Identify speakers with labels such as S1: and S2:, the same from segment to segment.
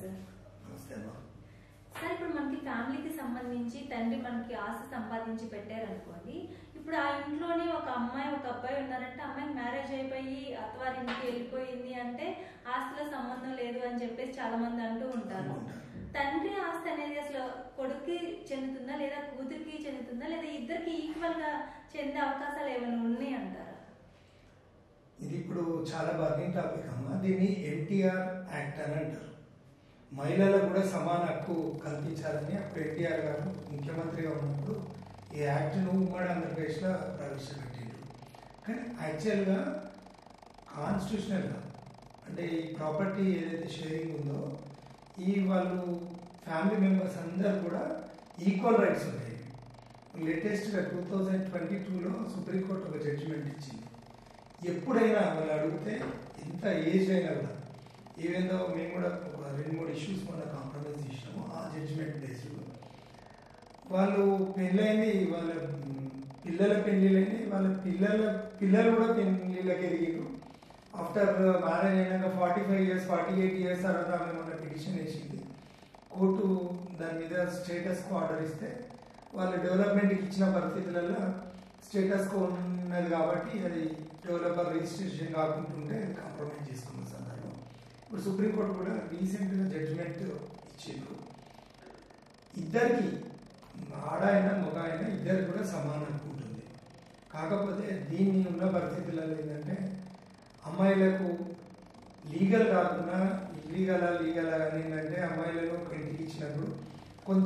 S1: Sir
S2: నమస్తే అమ్మా
S1: sir ఇప్పుడు మనకి ఫ్యామిలీకి సంబంధించి తండ్రి మనకి ఆస్తి సంపాదించి పెట్టారనుకోండి ఇప్పుడు ఆ ఇంట్లోనే ఒక అమ్మాయి ఒక అబ్బాయి ఉన్నారంటే అమ్మాయికి మ్యారేజ్ అయిపోయి అత్తవారింటికి వెళ్ళిపోయింది అంటే ఆస్తిలో సంబంధం లేదు అని చెప్పేసి చాలా మంది అంటూ ఉంటారు తండ్రి ఆస్తి అనేది అసలు కొడుక్కి చెందుతుందా లేదా కూతురికి చెందుతుందా లేదా ఇద్దరికి ఈక్వల్ గా చెందే అవకాశాలు ఏమైనా ఉన్నాయి అంటారా
S2: ఇది ఇప్పుడు చాలా బర్నింగ్ టాపిక్ అమ్మా దీన్ని ఎన్టీఆర్ యాక్ట్ అని అంటారు మహిళలకు కూడా సమాన హక్కు కల్పించాలని అప్పుడు ఎన్టీఆర్ గారు ముఖ్యమంత్రిగా ఉన్నప్పుడు ఈ యాక్ట్ను ఉమ్మడి ఆంధ్రప్రదేశ్లో ప్రవేశపెట్టిండ్రు కానీ యాక్చువల్గా కాన్స్టిట్యూషనల్గా అంటే ఈ ప్రాపర్టీ ఏదైతే షేరింగ్ ఉందో ఈ వాళ్ళు ఫ్యామిలీ మెంబర్స్ అందరు కూడా ఈక్వల్ రైట్స్ ఉన్నాయి లేటెస్ట్గా టూ థౌజండ్ ట్వంటీ టూలో సుప్రీంకోర్టు ఒక జడ్జిమెంట్ ఇచ్చింది ఎప్పుడైనా వాళ్ళు అడిగితే ఎంత ఏజ్ అయినా కూడా ఈవెందో మేము కూడా ఒక రెండు మూడు ఇష్యూస్ మొన్న కాంప్రమైజ్ చేసినాము ఆ జడ్జిమెంట్ బేస్డ్ వాళ్ళు పెళ్ళైంది వాళ్ళ మ్, పిల్లల పెళ్ళిళ్ళైంది వాళ్ళ పిల్లల పిల్లలు కూడా పెళ్ళిళ్ళకి ఎదిగారు ఆఫ్టర్ మ్యారేజ్ అయినాక forty five years forty eight years తర్వాత ఆమె మొన్న పిటిషన్ వేసింది కోర్టు దాని మీద స్టేటస్ కు ఆర్డర్ ఇస్తే వాళ్ళు డెవలప్మెంట్కి ఇచ్చిన పరిస్థితులలో స్టేటస్ కు ఉన్నది కాబట్టి అది డెవలపర్ రిజిస్ట్రేషన్ కాకుంటుంటే అది కాంప్రమైజ్ చేసుకున్న సందర్భం ఇప్పుడు సుప్రీంకోర్టు కూడా రీసెంట్గా జడ్జిమెంట్ ఇచ్చిండ్రు ఇద్దరికి ఆడ అయినా మగ అయినా ఇద్దరికి కూడా సమానం ఉంటుంది కాకపోతే దీన్ని ఉన్న పరిస్థితులలో ఏంటంటే అమ్మాయిలకు లీగల్ కాకుండా ఇల్లీగలా లీగలా అని ఏంటంటే అమ్మాయిలను ఒక ఇంటికి ఇచ్చినప్పుడు కొంత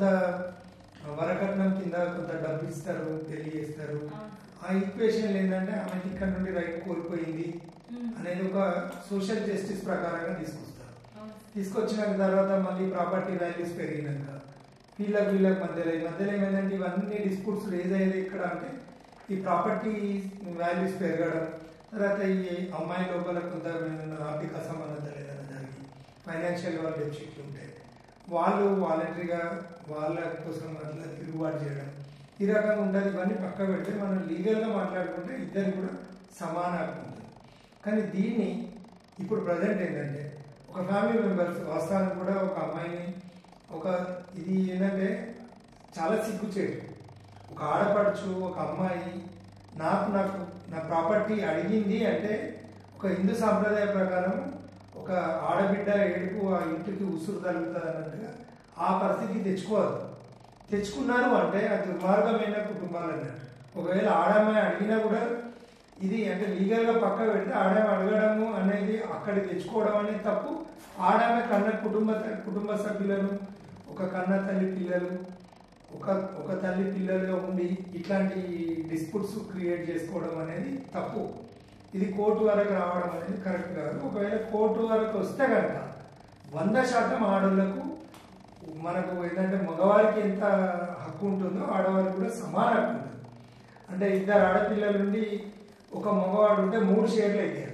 S2: వరకట్నం కింద కొంత డబ్బు ఇస్తారు పెళ్లి చేస్తారు ఆ ఈక్వేషన్ ఏంటంటే ఆమెకి ఇక్కడ నుండి రైట్ కోల్పోయింది
S1: మ్మ్.
S2: అనేది ఒక సోషల్ జస్టిస్ ప్రకారంగా తీసుకొస్తారు
S1: అవును.
S2: తీసుకొచ్చిన తర్వాత మళ్ళీ ప్రాపర్టీ వాల్యూస్ పెరిగినాక వీళ్ళకి వీళ్ళకి మధ్యలో ఈ మధ్యలో ఏమైందంటే ఇవన్నీ డిస్ప్యూట్స్ రేజ్ అయ్యేది ఎక్కడ అంటే ఈ ప్రాపర్టీ వాల్యూస్ పెరగడం తర్వాత ఈ అమ్మాయి లోపల కొంత ఆర్థిక అసమానత ఏదైనా జరిగి ఫైనాన్షియల్ వాళ్ళు డెఫిసిట్లు ఉంటాయి వాళ్ళు వాలంటరీగా వాళ్ళ కోసం అట్లా తిరుగుబాటు చేయడం ఈ రకంగా ఉంటుంది ఇవన్నీ పక్క పెడితే మనం లీగల్గా మాట్లాడుకుంటే ఇద్దరు కూడా సమాన హక్కు ఉంటుంది కానీ దీన్ని ఇప్పుడు ప్రజెంట్ ఏంటంటే ఒక ఫ్యామిలీ మెంబర్స్ వాస్తవానికి కూడా ఒక అమ్మాయిని ఒక ఇది ఏంటంటే చాలా సిగ్గుచేటు ఒక ఆడపడుచు ఒక అమ్మాయి నాకు నాకు నా ప్రాపర్టీ అడిగింది అంటే ఒక హిందూ సాంప్రదాయ ప్రకారం ఒక ఆడబిడ్డ ఏడుపు ఆ ఇంటికి ఉసురు తగులుతుంది అన్నట్టుగా ఆ పరిస్థితికి తెచ్చుకోవద్దు తెచ్చుకున్నారు అంటే అది దుర్మార్గమైన కుటుంబాలు అన్నట్టు ఒకవేళ ఆడమ్మాయి అడిగినా కూడా ఇది అంటే లీగల్ గా పక్క పెడితే ఆడమ అడగడము అనేది అక్కడికి తెచ్చుకోవడం అనేది తప్పు ఆడమ కన్న కుటుంబ కుటుంబ సభ్యులను ఒక కన్న తల్లి పిల్లలు ఒక ఒక తల్లి పిల్లలుగా ఉండి ఇట్లాంటి డిస్ప్యూట్స్ క్రియేట్ చేసుకోవడం అనేది తప్పు ఇది కోర్టు వరకు రావడం అనేది కరెక్ట్ కాదు ఒకవేళ కోర్టు వరకు వస్తే కనుక వంద శాతం ఆడవాళ్లకు మనకు ఏంటంటే మగవారికి ఎంత హక్కు ఉంటుందో ఆడవారికి కూడా సమాన హక్కు ఉంటుంది అంటే ఇద్దరు ఆడపిల్లల నుండి ఒక మగవాడు ఉంటే మూడు షేర్లు అవుతాయి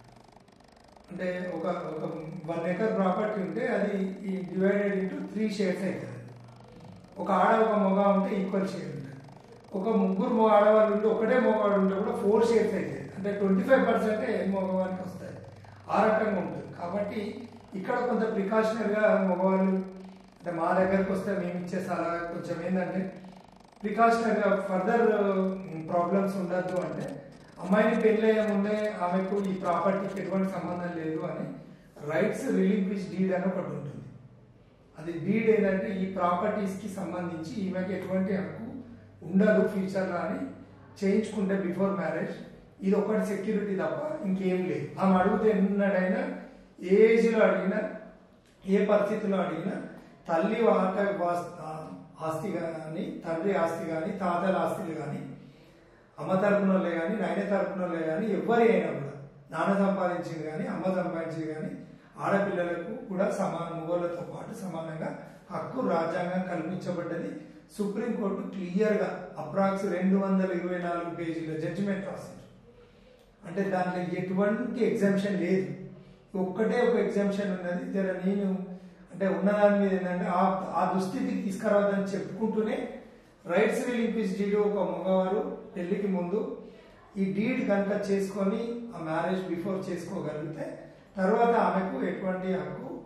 S2: అంటే ఒక ఒక వన్ ఎకర్ ప్రాపర్టీ ఉంటే అది డివైడెడ్ ఇంటూ త్రీ షేర్స్ అవుతుంది ఒక ఆడ ఒక మగ ఉంటే ఈక్వల్ షేర్ ఉంటుంది ఒక ముగ్గురు మగ ఆడవాళ్ళు ఉంటే ఒకటే మగవాడు ఉంటే కూడా ఫోర్ షేర్స్ అవుతాయి అంటే ట్వంటీ ఫైవ్ పర్సెంటే మగవారికి వస్తాయి ఆ రకంగా ఉంటుంది కాబట్టి ఇక్కడ కొంత ప్రికాషనరీగా మగవాళ్ళు అంటే మా దగ్గరకు వస్తే మేము ఇచ్చే సలహా కొంచెం ఏంటంటే ప్రికాషనరీగా ఫర్దర్ ప్రాబ్లమ్స్ ఉండద్దు అంటే అమ్మాయిని పెళ్ళయ్యే ముందే ఆమెకు ఈ ప్రాపర్టీకి ఎటువంటి సంబంధం లేదు అని రైట్స్ రిలీంక్విష్ డీడ్ అని ఒకటి ఉంటుంది అది డీడ్ ఏంటంటే ఈ ప్రాపర్టీస్ కి సంబంధించి ఈమెకి ఎటువంటి హక్కు ఉండదు ఫ్యూచర్ లో అని చేయించుకుంటే బిఫోర్ మ్యారేజ్ ఇది ఒకటి సెక్యూరిటీ తప్ప ఇంకేం లేదు ఆమె అడిగితే ఎన్నడైనా ఏ ఏజ్ లో అడిగినా ఏ పరిస్థితిలో అడిగినా తల్లి వాట వాస్- ఆ- ఆస్తి కానీ తండ్రి ఆస్తి కానీ తాతల ఆస్తులు కానీ అమ్మ తరపున వాళ్ళే కానీ నాయన తరపున వాళ్ళే కానీ ఎవరి అయినా కూడా నాన్న సంపాదించింది కానీ అమ్మ సంపాదించింది కానీ ఆడపిల్లలకు కూడా సమాన మగోళ్ళతో పాటు సమానంగా హక్కు రాజ్యాంగం కల్పించబడ్డది సుప్రీంకోర్టు క్లియర్ గా అప్రాక్స్ రెండు వందల ఇరవై నాలుగు పేజీల జడ్జిమెంట్ రాసింది అంటే దాంట్లో ఎటువంటి ఎగ్జామ్షన్ లేదు ఒక్కటే ఒక ఎగ్జామ్షన్ ఉన్నది జర నేను అంటే ఉన్నదాని మీద ఏంటంటే ఆ ఆ దుస్థితికి తీసుకురావద్దని చెప్పుకుంటూనే రైట్స్ రిలీంక్విష్ డీడ్ ఒక మగవారు పెళ్లికి ముందు ఈ డీడ్ కనుక చేసుకొని ఆ మ్యారేజ్ బిఫోర్ చేసుకోగలిగితే తర్వాత ఆమెకు ఎటువంటి హక్కు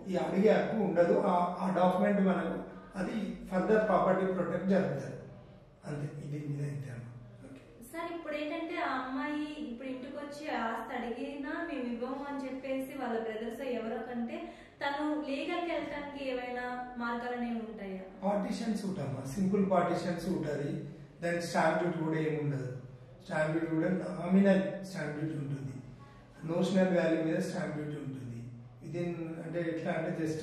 S2: ఈ అడిగే హక్కు ఉండదు ఆ- ఆ డాక్యుమెంట్ మనకు అది ఫర్దర్ ప్రాపర్టీ ప్రొటెక్ట్ జరుగుతుంది అంతే ఇది మీద అయితే అమ్మ. ఓకే.
S1: సార్ ఇప్పుడు ఏంటంటే ఆ అమ్మాయి ఇప్పుడు ఇంటికి వచ్చి ఆస్తి అడిగినా మేము ఇవ్వము అని చెప్పేసి వాళ్ళ బ్రదర్స్ ఎవరో కంటే తను లీగల్కి వెళ్ళటానికి ఏమైనా మార్గాలు అనేవి ఉంటాయా
S2: పార్టీషన్స్ ఉంటామా సింపుల్ పార్టీషన్స్ ఉంటుంది దాని స్టాంప్ డ్యూటీ కూడా ఏమి ఉండదు స్టాంప్ డ్యూటీ కూడా నామినల్ స్టాంప్ డ్యూటీ ఉంటుంది నోషనల్ వాల్యూ మీద స్టాంప్ డ్యూటీ ఉంటుంది విదిన్ అంటే ఎట్లా అంటే జస్ట్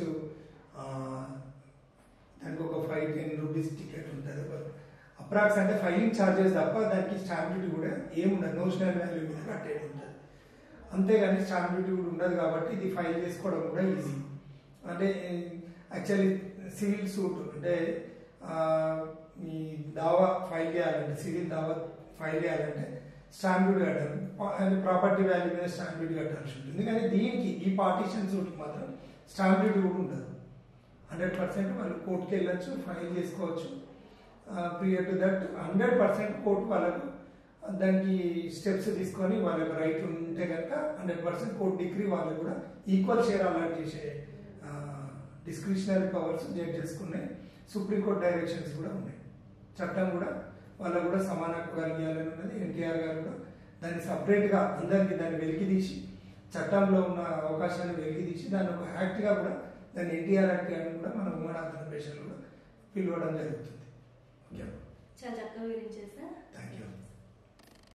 S2: దానికి ఒక ఫైవ్ టెన్ రూపీస్ టికెట్ ఉంటుంది అప్రాక్స్ అంటే ఫైలింగ్ ఛార్జెస్ తప్ప దానికి స్టాంప్ డ్యూటీ కూడా ఏముండదు నోషనల్ వాల్యూ మీద కట్టేది ఉంటుంది అంతేగాని స్టాంప్ డ్యూటీ కూడా ఉండదు కాబట్టి ఇది ఫైల్ చేసుకోవడం కూడా ఈజీ అంటే యాక్చువల్లీ సివిల్ సూట్ అంటే ఆ, ఈ దావా ఫైల్ చేయాలంటే సివిల్ దావా ఫైల్ చేయాలంటే స్టాంప్ డ్యూటీ కట్టాలి అంటే ప్రాపర్టీ వాల్యూ మీద స్టాంప్ డ్యూటీ కట్టాల్సి ఉంటుంది కానీ దీనికి ఈ పార్టీషన్ సూట్కి మాత్రం స్టాంప్ డ్యూటీ కూడా ఉండదు హండ్రెడ్ పర్సెంట్ వాళ్ళు కోర్టుకి వెళ్ళొచ్చు ఫైల్ చేసుకోవచ్చు prior to that hundred percent court వాళ్ళకు దానికి స్టెప్స్ తీసుకొని వాళ్ళకి రైట్ ఉంటే కనుక హండ్రెడ్ పర్సెంట్ కోర్టు డిగ్రీ వాళ్ళకు కూడా ఈక్వల్ షేర్ అలాట్ చేసే డిస్క్రిషనరీ పవర్స్ జడ్జెస్ ఉన్నాయి సుప్రీంకోర్టు డైరెక్షన్స్ కూడా ఉన్నాయి చట్టం కూడా వాళ్ళకు కూడా సమాన హక్కు కలిగేయాలని ఉన్నది ఎన్టీఆర్ గారు కూడా దాన్ని సపరేట్గా అందరికీ దాన్ని వెలికి తీసి చట్టంలో ఉన్న అవకాశాన్ని వెలికి తీసి దాన్ని ఒక యాక్ట్గా కూడా దాన్ని ఎన్టీఆర్ యాక్ట్ అని కూడా మన ఉమ్మడి ఆంధ్రప్రదేశ్లో కూడా పిలవడం జరుగుతుంది ఓకే
S1: చాలా చక్కగా వివరించారు సార్
S2: థ్యాంక్ యూ